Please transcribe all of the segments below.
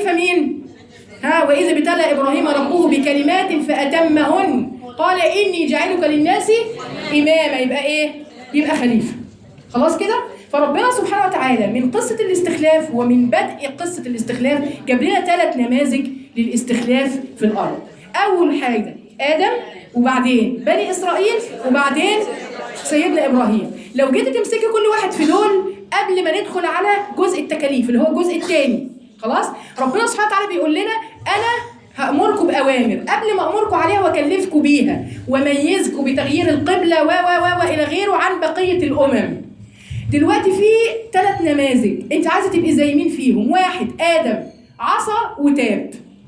خليفه مين ها واذا ابتلى ابراهيم ربه بكلمات فاتمهن قال اني جاعلك للناس اماما يبقى ايه يبقى خليفه خلاص كده فربنا سبحانه وتعالى من قصة الاستخلاف ومن بدء قصة الاستخلاف جاب لنا ثلاث نماذج للاستخلاف في الأرض أول حاجة آدم وبعدين بني إسرائيل وبعدين سيدنا إبراهيم لو جيت تمسكي كل واحد في دول قبل ما ندخل على جزء التكاليف اللي هو الجزء الثاني خلاص ربنا سبحانه وتعالى بيقول لنا أنا هأمركم بأوامر قبل ما أمركم عليها وأكلفكم بيها وميزكم بتغيير القبلة و و و وإلى غيره عن بقية الأمم دلوقتي في ثلاث نماذج انت عايزه تبقي زي مين فيهم واحد ادم عصى وتاب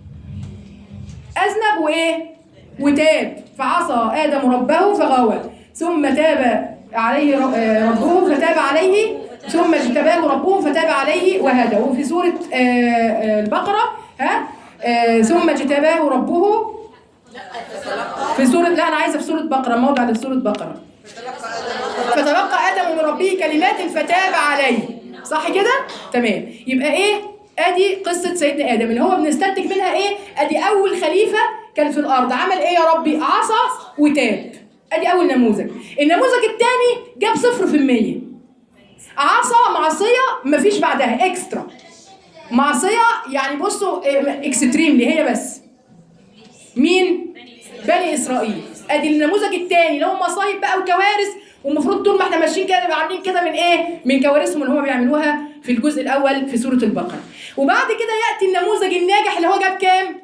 اذنب وايه وتاب فعصى ادم ربه فغوى ثم تاب عليه ر- آه، ربه فتاب عليه ثم اجتباه ربه فتاب عليه وهدى وفي سوره آه، آه، البقره ها آه، ثم اجتباه ربه في سوره لا انا عايزه في سوره بقره موضع ده في سوره بقره فتلقى ادم من ربه كلمات فتاب عليه صح كده تمام يبقى ايه ادي قصه سيدنا ادم اللي هو بنستنتج منها ايه ادي اول خليفه كان في الارض عمل ايه يا ربي عصى وتاب ادي اول نموذج النموذج الثاني جاب صفر في المية عصى معصيه مفيش بعدها اكسترا معصيه يعني بصوا اكستريم اللي هي بس مين بني اسرائيل ادي النموذج الثاني اللي هو مصايب بقى وكوارث والمفروض طول ما احنا ماشيين كده نبقى عاملين كده من ايه من كوارثهم اللي هم بيعملوها في الجزء الاول في سوره البقره وبعد كده ياتي النموذج الناجح اللي هو جاب كام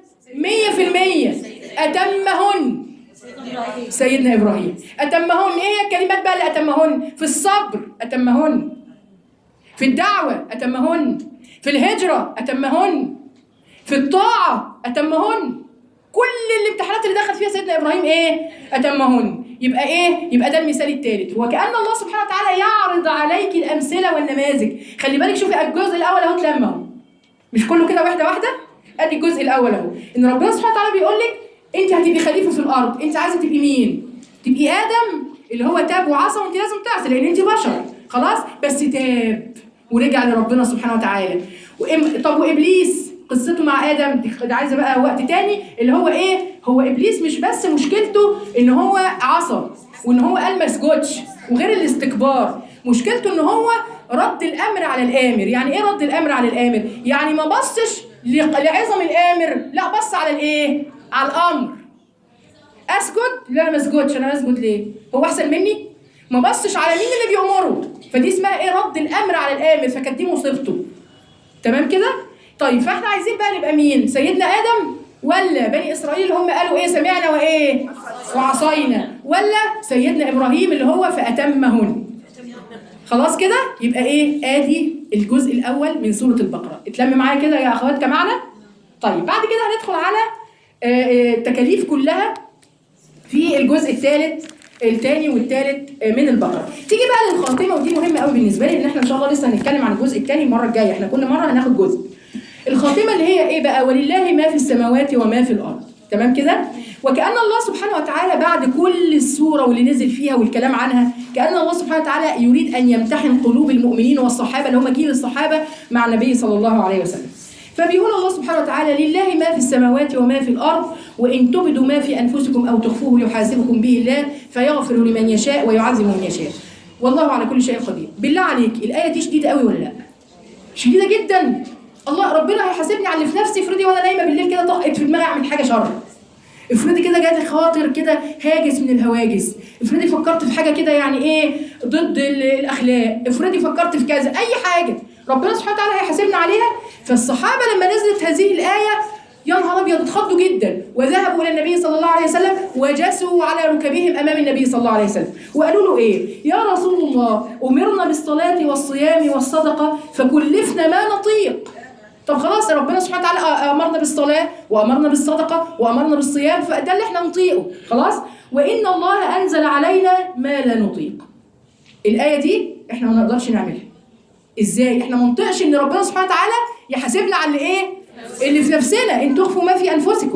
100% اتمهن سيدنا ابراهيم اتمهن ايه هي الكلمات بقى اللي اتمهن في الصبر اتمهن في الدعوه اتمهن في الهجره اتمهن في الطاعه اتمهن كل الامتحانات اللي دخل فيها سيدنا ابراهيم ايه اتمهن يبقى ايه يبقى ده المثال الثالث وكان الله سبحانه وتعالى يعرض عليك الامثله والنماذج خلي بالك شوفي الجزء الاول اهو اتلم اهو مش كله كده واحده واحده ادي الجزء الاول اهو ان ربنا سبحانه وتعالى بيقول لك انت هتبقي خليفه في الارض انت عايزه تبقي مين تبقي ادم اللي هو تاب وعصى وانت لازم تعصي لان انت بشر خلاص بس تاب ورجع لربنا سبحانه وتعالى وإم... طب وابليس قصته مع ادم دي دي عايزه بقى وقت تاني اللي هو ايه هو ابليس مش بس مشكلته ان هو عصى وان هو قال ما اسجدش وغير الاستكبار مشكلته ان هو رد الامر على الامر يعني ايه رد الامر على الامر يعني ما بصش لق- لعظم الامر لا بص على الايه على الامر اسجد لا انا ما اسجدش انا اسجد ليه هو احسن مني ما بصش على مين اللي بيأمره فدي اسمها ايه رد الامر على الامر فكانت دي مصيبته تمام كده طيب فاحنا عايزين بقى نبقى مين سيدنا ادم ولا بني اسرائيل هم قالوا ايه سمعنا وايه وعصينا ولا سيدنا ابراهيم اللي هو فاتمهن خلاص كده يبقى ايه ادي الجزء الاول من سوره البقره اتلم معايا كده يا اخوات كمعنا طيب بعد كده هندخل على آه، آه، التكاليف كلها في الجزء الثالث الثاني والثالث من البقره تيجي بقى للخاتمه ودي مهمه قوي بالنسبه لي ان احنا ان شاء الله لسه هنتكلم عن الجزء الثاني المره الجايه احنا كل مره هناخد جزء الخاتمه اللي هي ايه بقى ولله ما في السماوات وما في الارض تمام كده وكأن الله سبحانه وتعالى بعد كل السورة واللي نزل فيها والكلام عنها كأن الله سبحانه وتعالى يريد أن يمتحن قلوب المؤمنين والصحابة اللي هم جيل الصحابة مع النبي صلى الله عليه وسلم فبيقول الله سبحانه وتعالى لله ما في السماوات وما في الأرض وإن تبدوا ما في أنفسكم أو تخفوه يحاسبكم به الله فيغفر لمن يشاء ويعذب من يشاء والله على كل شيء قدير بالله عليك الآية دي شديدة قوي ولا لا شديدة جدا الله ربنا هيحاسبني على اللي في نفسي افرضي وانا نايمه بالليل كده طقت في دماغي اعمل حاجه شر افرضي كده جات خاطر كده هاجس من الهواجس افرضي فكرت في حاجه كده يعني ايه ضد ال- الاخلاق افرضي فكرت في كذا اي حاجه ربنا سبحانه وتعالى هيحاسبنا عليها فالصحابه لما نزلت هذه الايه يا نهار ابيض اتخضوا جدا وذهبوا الى النبي صلى الله عليه وسلم وجسوا على ركبهم امام النبي صلى الله عليه وسلم وقالوا له ايه يا رسول الله امرنا بالصلاه والصيام والصدقه فكلفنا ما نطيق طب خلاص ربنا سبحانه وتعالى أ- امرنا بالصلاه وامرنا بالصدقه وامرنا بالصيام فده اللي احنا نطيقه خلاص وان الله انزل علينا ما لا نطيق الايه دي احنا ما نقدرش نعملها ازاي احنا ما نطيقش ان ربنا سبحانه وتعالى يحاسبنا على اللي ايه اللي في نفسنا ان تخفوا ما في انفسكم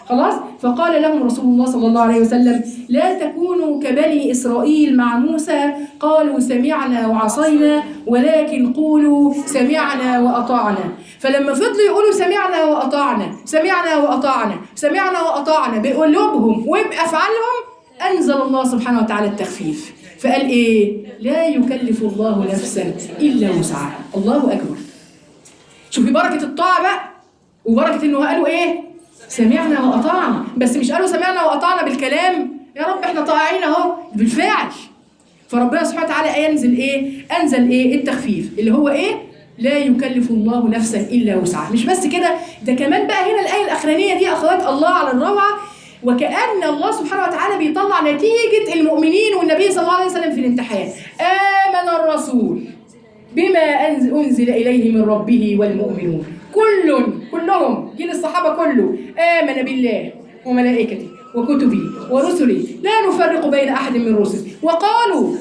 خلاص فقال لهم رسول الله صلى الله عليه وسلم لا تكونوا كبني إسرائيل مع موسى قالوا سمعنا وعصينا ولكن قولوا سمعنا وأطعنا فلما فضلوا يقولوا سمعنا وأطعنا سمعنا وأطعنا سمعنا وأطعنا بقلوبهم وبأفعالهم أنزل الله سبحانه وتعالى التخفيف فقال إيه لا يكلف الله نفسا إلا وسعها الله أكبر شوفي بركة الطاعة بقى وبركة إنه قالوا إيه سمعنا وأطعنا بس مش قالوا سمعنا وأطعنا بالكلام يا رب إحنا طائعين أهو بالفعل فربنا سبحانه وتعالى ينزل إيه أنزل إيه التخفيف اللي هو إيه لا يكلف الله نفسا إلا وسعها مش بس كده ده كمان بقى هنا الآية الأخرانية دي أخوات الله على الروعة وكأن الله سبحانه وتعالى بيطلع نتيجة المؤمنين والنبي صلى الله عليه وسلم في الامتحان آمن الرسول بما أنز- أنزل إليه من ربه والمؤمنون كل كلهم جيل الصحابة كله آمن بالله وملائكته وكتبه ورسله لا نفرق بين أحد من رسله وقالوا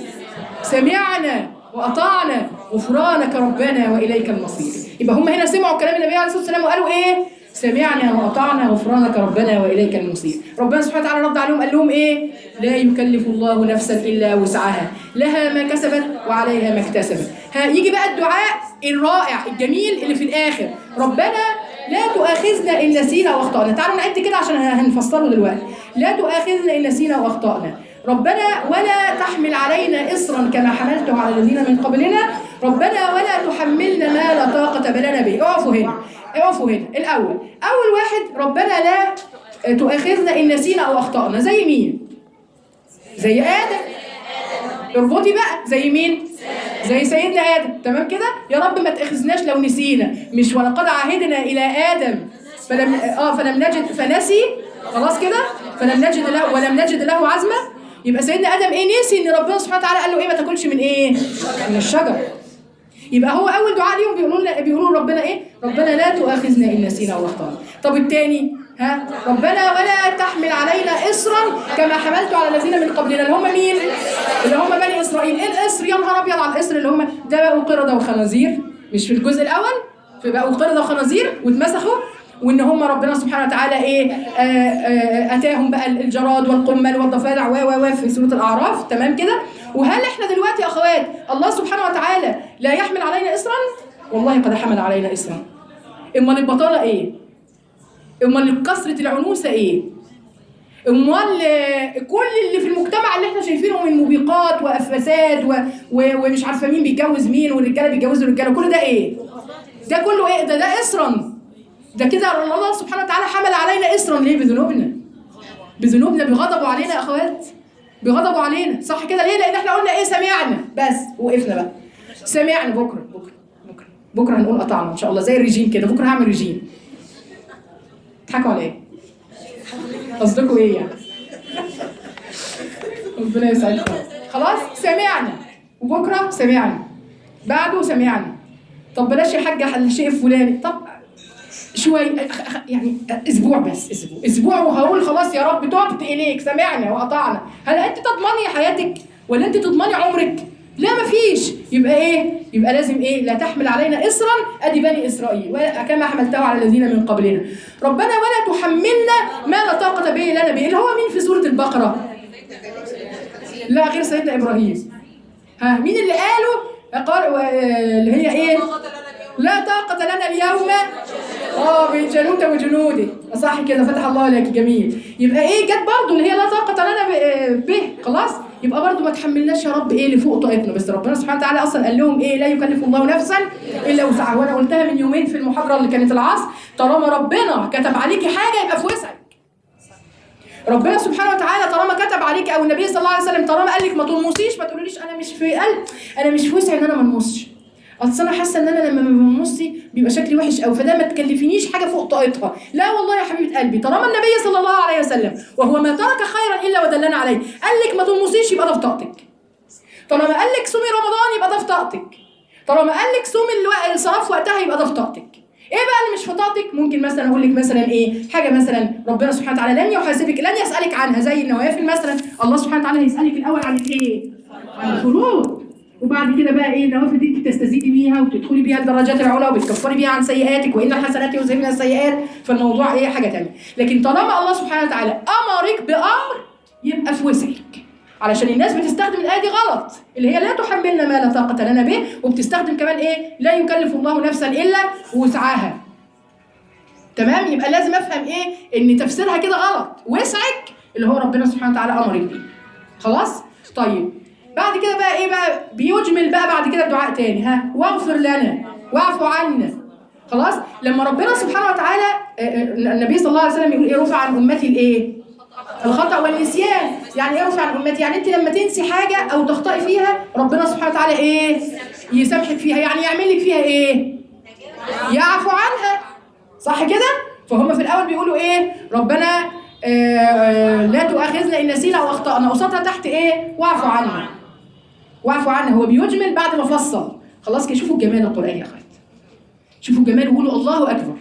سمعنا وأطعنا غفرانك ربنا وإليك المصير يبقى هم هنا سمعوا كلام النبي عليه الصلاة والسلام وقالوا إيه سمعنا وأطعنا غفرانك ربنا وإليك المصير ربنا سبحانه وتعالى رد عليهم قال لهم إيه لا يكلف الله نفسا إلا وسعها لها ما كسبت وعليها ما اكتسبت ها يجي بقى الدعاء الرائع الجميل اللي في الآخر ربنا لا تؤاخذنا إن نسينا وأخطأنا تعالوا نعد كده عشان هنفسره دلوقتي لا تؤاخذنا إن نسينا وأخطأنا ربنا ولا تحمل علينا إصرا كما حملته على الذين من قبلنا ربنا ولا تحملنا ما لا طاقة لنا به اقفوا هنا اقفوا هنا الأول أول واحد ربنا لا تؤاخذنا إن نسينا أو أخطأنا زي مين؟ زي آدم اربطي بقى زي مين؟ زي سيدنا آدم تمام كده؟ يا رب ما تأخذناش لو نسينا مش ولقد عهدنا إلى آدم فلم اه فلم نجد فنسي خلاص كده؟ فلم نجد له ولم نجد له عزمة يبقى سيدنا آدم إيه نسي إن ربنا سبحانه وتعالى قال له إيه ما تاكلش من إيه؟ من الشجر يبقى هو اول دعاء ليهم بيقولوا لنا بيقولوا ربنا ايه ربنا لا تؤاخذنا ان نسينا او اخطانا طب الثاني ها ربنا ولا تحمل علينا اصرا كما حملته على الذين من قبلنا اللي هم مين اللي هم بني اسرائيل ايه الاصر يا نهار ابيض على الاصر اللي هم ده بقوا قرده وخنازير مش في الجزء الاول فبقوا قرده وخنازير واتمسخوا وان هم ربنا سبحانه وتعالى ايه آه آه اتاهم بقى الجراد والقمل والضفادع و و و في سوره الاعراف تمام كده وهل احنا دلوقتي يا اخوات الله سبحانه وتعالى لا يحمل علينا اسرا والله قد حمل علينا اسرا امال البطاله ايه امال كثره العنوسه ايه امال آه، كل اللي في المجتمع اللي احنا شايفينه من موبقات وافساد و... و... ومش عارفه مين بيتجوز مين والرجاله بيتجوزوا الرجاله كل ده ايه ده كله ايه ده ده اسرا ده كده الله سبحانه وتعالى حمل علينا اسرا ليه بذنوبنا بذنوبنا بغضبه علينا يا اخوات بغضبه علينا صح كده ليه لان احنا قلنا ايه سمعنا بس وقفنا بقى سمعنا بكره بكره بكره بكره هنقول قطعنا ان شاء الله زي الرجيم كده بكره هعمل رجيم تضحكوا على ايه قصدكم ايه يعني ربنا يسعدكم خلاص سمعنا وبكره سمعنا بعده سمعنا طب بلاش يا حاجه الشيء الفلاني طب شوي يعني اسبوع بس اسبوع اسبوع وهقول خلاص يا رب تبت اليك سمعنا وقطعنا هل انت تضمني حياتك ولا انت تضمني عمرك لا مفيش يبقى ايه يبقى لازم ايه لا تحمل علينا اصرا ادي بني اسرائيل ولا كما حملته على الذين من قبلنا ربنا ولا تحملنا ما لا طاقه به لنا به اللي هو مين في سوره البقره لا غير سيدنا ابراهيم ها مين اللي قالوا قال اللي هي ايه لا طاقة لنا اليوم اه بجالوت وجنوده صح كده فتح الله لك جميل يبقى ايه جت برضه اللي هي لا طاقة لنا ب- به خلاص يبقى برضه ما تحملناش يا رب ايه اللي فوق طاقتنا بس ربنا سبحانه وتعالى اصلا قال لهم ايه لا يكلف الله نفسا الا وسعها وانا قلتها من يومين في المحاضرة اللي كانت العصر طالما ربنا كتب عليكي حاجة يبقى في وسعك ربنا سبحانه وتعالى طالما كتب عليك او النبي صلى الله عليه وسلم طالما قال لك ما تنمصيش ما تقوليش انا مش في قلب انا مش في وسعي ان انا ما انمصش اصل انا حاسه ان انا لما ما بنمصي بيبقى شكلي وحش قوي فده ما تكلفينيش حاجه فوق طاقتها لا والله يا حبيبه قلبي طالما النبي صلى الله عليه وسلم وهو ما ترك خيرا الا ودلنا عليه قال لك ما تنمصيش يبقى ده في طاقتك طالما قال لك صومي رمضان يبقى ده في طاقتك طالما قال لك صومي الو- الصلاه في وقتها يبقى ده في طاقتك ايه بقى اللي مش في طاقتك ممكن مثلا اقول لك مثلا ايه حاجه مثلا ربنا سبحانه وتعالى لن يحاسبك لن يسالك عنها زي النوافل مثلا الله سبحانه وتعالى هيسالك الاول عن الايه عن الفروض وبعد كده بقى ايه النوافل دي بتستزيدي بيها وبتدخلي بيها الدرجات العلى وبتكفري بيها عن سيئاتك وان الحسنات يذهبن السيئات فالموضوع ايه حاجه تانية لكن طالما الله سبحانه وتعالى امرك بامر يبقى في وسعك علشان الناس بتستخدم الايه دي غلط اللي هي لا تحملنا ما لا طاقه لنا به وبتستخدم كمان ايه لا يكلف الله نفسا الا وسعها تمام يبقى لازم افهم ايه ان تفسيرها كده غلط وسعك اللي هو ربنا سبحانه وتعالى امرك بيه خلاص طيب بعد كده بقى ايه بقى بيجمل بقى بعد كده بدعاء تاني ها واغفر لنا واعف عنا خلاص لما ربنا سبحانه وتعالى آه، آه، النبي صلى الله عليه وسلم يقول ايه رفع عن امتي الايه الخطا والنسيان يعني ايه رفع عن امتي يعني انت لما تنسي حاجه او تخطئي فيها ربنا سبحانه وتعالى ايه يسامحك فيها يعني يعمل لك فيها ايه يعفو عنها صح كده فهم في الاول بيقولوا ايه ربنا آه، آه، لا تؤاخذنا ان نسينا او اخطانا قصادها تحت ايه واعفو عنا واعفو عنا هو بيجمل بعد ما فصل خلاص كده شوفوا الجمال القراني يا اخوات شوفوا الجمال وقولوا الله اكبر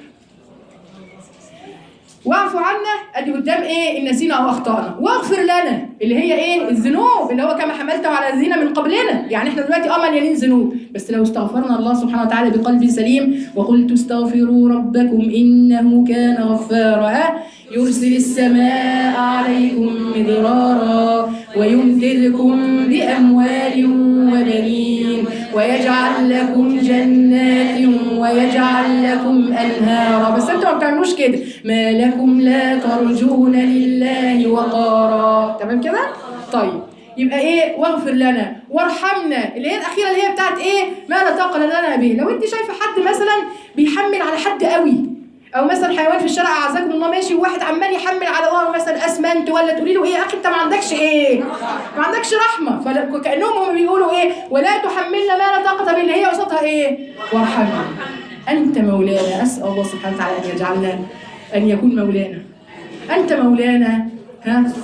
واعفو عنا ادي قدام ايه ان نسينا او اخطانا واغفر لنا اللي هي ايه الذنوب اللي هو كما حملته على الذين من قبلنا يعني احنا دلوقتي اه مليانين ذنوب بس لو استغفرنا الله سبحانه وتعالى بقلب سليم وقلت استغفروا ربكم انه كان غفارا ها؟ يرسل السماء عليكم مدرارا ويمددكم باموال وبنين ويجعل لكم جنات ويجعل لكم انهارا بس انتوا ما بتعملوش كده ما لكم لا ترجون لله وقارا تمام كده طيب يبقى ايه واغفر لنا وارحمنا اللي هي الاخيره اللي هي بتاعت ايه ما لا طاقه لنا به لو انت شايفه حد مثلا بيحمل على حد قوي او مثلا حيوان في الشارع اعزكم الله ماشي وواحد عمال يحمل على ظهره مثلا اسمنت ولا تقولي له ايه يا اخي انت ما عندكش ايه ما عندكش رحمه فكانهم هم بيقولوا ايه ولا تحملنا ما لا طاقه به اللي هي قصادها ايه وارحمنا انت مولانا اسال الله سبحانه وتعالى ان يجعلنا ان يكون مولانا انت مولانا ها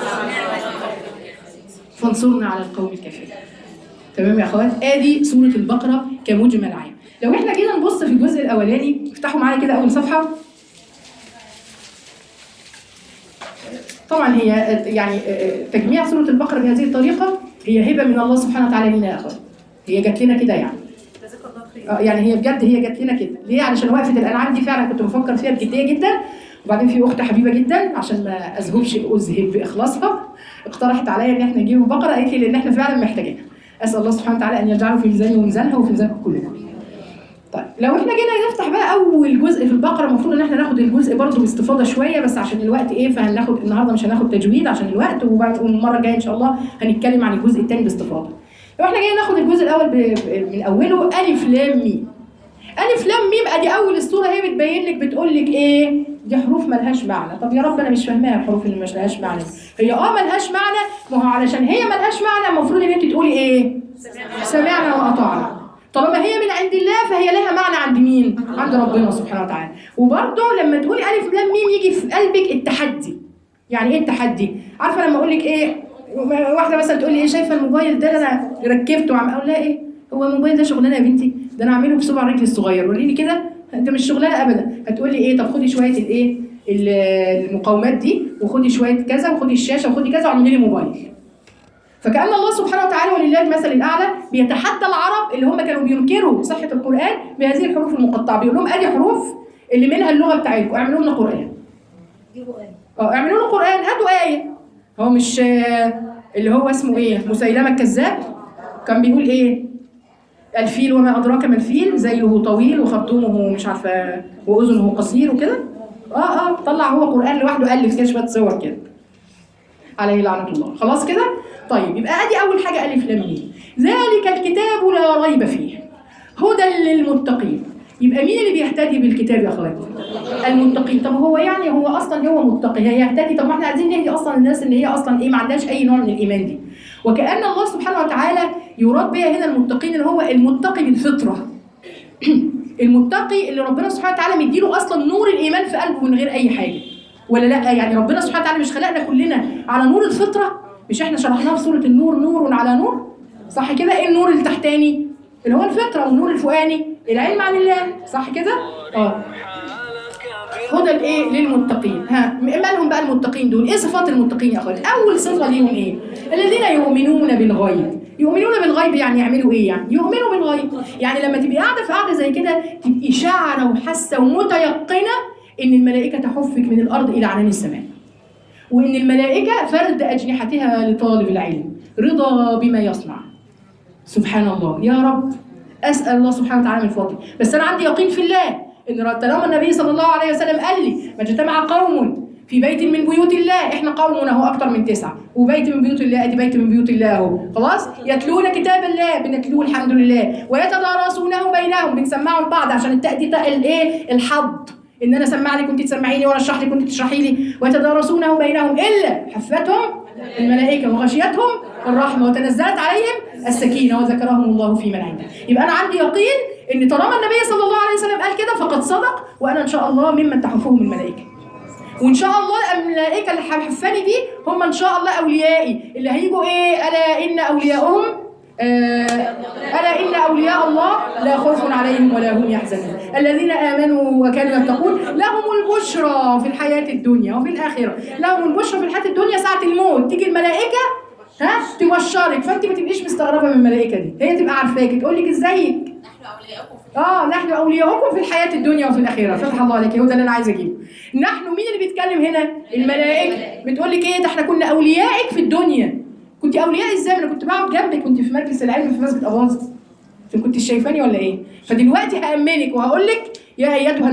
فانصرنا على القوم الكافرين تمام يا اخوات ادي سوره البقره كمجمل عام لو احنا جينا نبص في الجزء الاولاني افتحوا معايا كده اول صفحه طبعا هي يعني تجميع سوره البقره بهذه الطريقه هي هبه من الله سبحانه وتعالى لنا يا اخوات هي جات لنا كده يعني اه يعني هي بجد هي جات لنا كده ليه علشان وقفه الانعام دي فعلا كنت بفكر فيها بجديه جدا وبعدين في اخت حبيبه جدا عشان ما اذهبش اذهب باخلاصها اقترحت عليا ان احنا نجيب بقره قالت لي لان احنا فعلا محتاجينها اسال الله سبحانه وتعالى ان يجعله في ميزاني وميزانها وفي ميزانكم كلكم طيب لو احنا جينا نفتح بقى اول جزء في البقره المفروض ان احنا ناخد الجزء برضه باستفاضه شويه بس عشون الوقت ايه فهناخد النهارده مش هناخد تجويد عشان الوقت وبعد والمره الجايه ان شاء الله هنتكلم عن الجزء الثاني باستفاضه لو احنا جايين ناخد الجزء الاول ب... ب- من اوله الف لام ميم الف لام ميم ادي اول الصوره هي بتبين لك بتقول لك ايه دي حروف ملهاش معنى طب يا رب انا مش فاهماها الحروف اللي مش لهاش معنى هي اه ملهاش معنى ما هو علشان هي ملهاش معنى المفروض ان انت تقولي ايه سمعنا واطعنا طالما هي من عند الله فهي لها معنى عند مين عند ربنا سبحانه وتعالى وبرضه لما تقولي الف لام ميم يجي في قلبك التحدي يعني ايه التحدي عارفه لما اقول لك ايه واحده مثلا تقول لي ايه شايفه الموبايل ده اللي انا ركبته وعم اقول لها ايه هو الموبايل ده شغلانه يا بنتي ده انا اعمله بصبع رجلي الصغير قولي لي كده ده مش شغلانه ابدا هتقولي ايه طب خدي شويه الايه ال- المقاومات دي وخدي شويه كذا وخدي الشاشه وخدي كذا واعملي لي موبايل فكأن الله سبحانه وتعالى ولله المثل الأعلى بيتحدى العرب اللي هم كانوا بينكروا صحة القرآن بهذه الحروف المقطعة بيقول لهم أدي حروف اللي منها اللغة بتاعتكم اعملوا لنا قرآن جيبوا آية اه اعملوا لنا قرآن هاتوا آية هو مش آه، اللي هو اسمه ايه مسيلمة الكذاب كان بيقول ايه الفيل وما أدراك ما الفيل ذيله طويل وخرطومه مش عارفة وأذنه قصير وكده اه اه طلع هو قرآن لوحده ألف كده شوية صور كده عليه لعنة الله خلاص كده طيب يبقى ادي اول حاجه الف لام ميم ذلك الكتاب لا ريب فيه هدى للمتقين يبقى مين اللي بيهتدي بالكتاب يا اخواتي المتقين طب هو يعني هو اصلا هو متقي هيهتدي طب ما احنا عايزين نهدي اصلا الناس اللي هي اصلا ايه ما عندهاش اي نوع من الايمان دي وكأن الله سبحانه وتعالى يراد بها هنا المتقين اللي هو المتقي بالفطره المتقي اللي ربنا سبحانه وتعالى مديله اصلا نور الايمان في قلبه من غير اي حاجه ولا لا يعني ربنا سبحانه وتعالى مش خلقنا كلنا على نور الفطره مش احنا شرحناها في سوره النور نور على نور صح كده ايه النور التحتاني اللي هو الفطره والنور الفوقاني العلم عن الله صح كده اه هدى الايه للمتقين ها مالهم بقى المتقين دول ايه صفات المتقين يا اخوان اول صفه ليهم ايه الذين يؤمنون بالغيب يؤمنون بالغيب يعني يعملوا ايه يعني يؤمنوا بالغيب يعني لما تبقي قاعده في قاعده زي كده تبقي شاعره وحاسه ومتيقنه ان الملائكه تحفك من الارض الى عنان السماء وان الملائكه فرد اجنحتها لطالب العلم رضا بما يصنع سبحان الله يا رب اسال الله سبحانه وتعالى من فضله بس انا عندي يقين في الله ان طالما النبي صلى الله عليه وسلم قال لي ما اجتمع قوم في بيت من بيوت الله احنا قوم اهو اكتر من تسعه وبيت من بيوت الله ادي بيت من بيوت الله اهو خلاص يتلون كتاب الله بنتلوه الحمد لله ويتدارسونه بينهم بنسمعه لبعض عشان التاء دي تاء الايه الحظ ان انا اسمع لك كنت تسمعي لي وانا اشرح لك كنت تشرحي لي ويتدارسونه بينهم الا حفتهم الملائكه وغشيتهم الرحمه وتنزلت عليهم السكينه وذكرهم الله في من عنده يبقى انا عندي يقين ان طالما النبي صلى الله عليه وسلم قال كده فقد صدق وانا ان شاء الله ممن تحفهم الملائكه وان شاء الله الملائكه اللي حفاني دي هم ان شاء الله اوليائي اللي هيجوا ايه الا ان اولياءهم آه، الا ان اولياء الله لا خوف عليهم ولا هم يحزنون الذين امنوا وكانوا يتقون لهم البشرى في الحياه الدنيا وفي الاخره لهم البشرى في الحياه الدنيا ساعه الموت تيجي الملائكه ها تبشرك فانت ما تبقيش مستغربه من الملائكه دي هي تبقى عارفاكي تقول لك ازيك نحن أولياؤكم في اه نحن اولياؤكم في الحياه الدنيا وفي الاخره فتح الله عليك هو ده اللي انا عايزه اجيبه نحن مين اللي بيتكلم هنا الملائكه بتقول لك ايه ده احنا كنا اوليائك في الدنيا كنت اولياء ازاي انا كنت بقعد جنبك كنت في مركز العلم في مسجد اباظه انت كنت شايفاني ولا ايه فدلوقتي هامنك وهقول لك يا ايتها